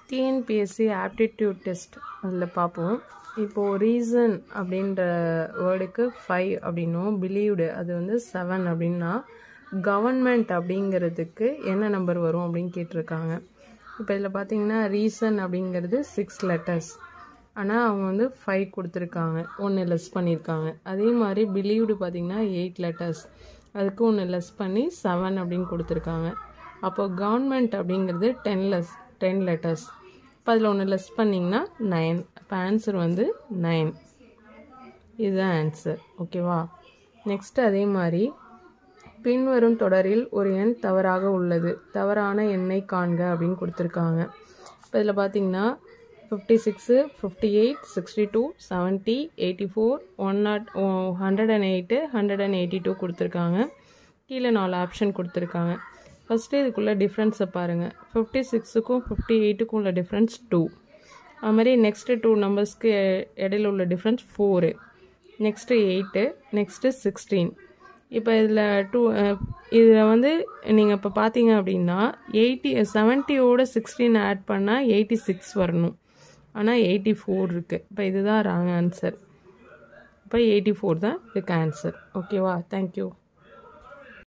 TNPSC aptitude test அதில் பார்ப்போம் இப்போது ரீசன் அப்படின்ற வேர்டுக்கு ஃபைவ் அப்படின்னும் பிலீவ்டு அது வந்து செவன் அப்படின்னா கவர்மெண்ட் அப்படிங்கிறதுக்கு என்ன நம்பர் வரும் அப்படின்னு கேட்டிருக்காங்க இப்போ இதில் பார்த்தீங்கன்னா ரீசன் அப்படிங்கிறது சிக்ஸ் லெட்டர்ஸ் ஆனால் அவங்க வந்து ஃபைவ் கொடுத்துருக்காங்க ஒன்று லெஸ் பண்ணியிருக்காங்க அதே மாதிரி பிலீவ்டு பார்த்தீங்கன்னா எயிட் லெட்டர்ஸ் அதுக்கு ஒன்று லெஸ் பண்ணி செவன் அப்படின்னு கொடுத்துருக்காங்க அப்போ கவர்மெண்ட் அப்படிங்கிறது டென் லெஸ் டென் லெட்டர்ஸ் இப்போ அதில் ஒன்று லெஸ் பண்ணிங்கன்னா நைன் இப்போ ஆன்சர் வந்து நைன் இதுதான் ஆன்சர் ஓகேவா நெக்ஸ்ட் அதே மாதிரி பின்வரும் தொடரில் ஒரு எண் தவறாக உள்ளது தவறான எண்ணை காண்க அப்படின்னு கொடுத்துருக்காங்க இப்போ இதில் பார்த்தீங்கன்னா fifty six fifty eight sixty two seventy eighty four one not hundred and eight hundred and eighty two கொடுத்துருக்காங்க கீழே நாலு ஆப்ஷன் கொடுத்துருக்காங்க ஃபஸ்ட்டு இதுக்குள்ள டிஃப்ரென்ஸை பாருங்கள் ஃபிஃப்டி சிக்ஸுக்கும் ஃபிஃப்டி எயிட்டுக்கும் உள்ள டிஃப்ரென்ஸ் டூ அது மாதிரி நெக்ஸ்ட்டு டூ நம்பர்ஸ்க்கு இடையில உள்ள difference four next eight next sixteen இப்போ இதில் டூ இதில் வந்து நீங்கள் இப்போ பார்த்தீங்க அப்படின்னா எயிட்டி செவன்ட்டியோட சிக்ஸ்டீன் ஆட் பண்ணால் எயிட்டி சிக்ஸ் வரணும் ஆனால் எயிட்டி ஃபோர் இருக்குது இப்போ இதுதான் ராங் ஆன்சர் இப்போ எயிட்டி ஃபோர் தான் இதுக்கு ஆன்சர் ஓகேவா தேங்க்யூ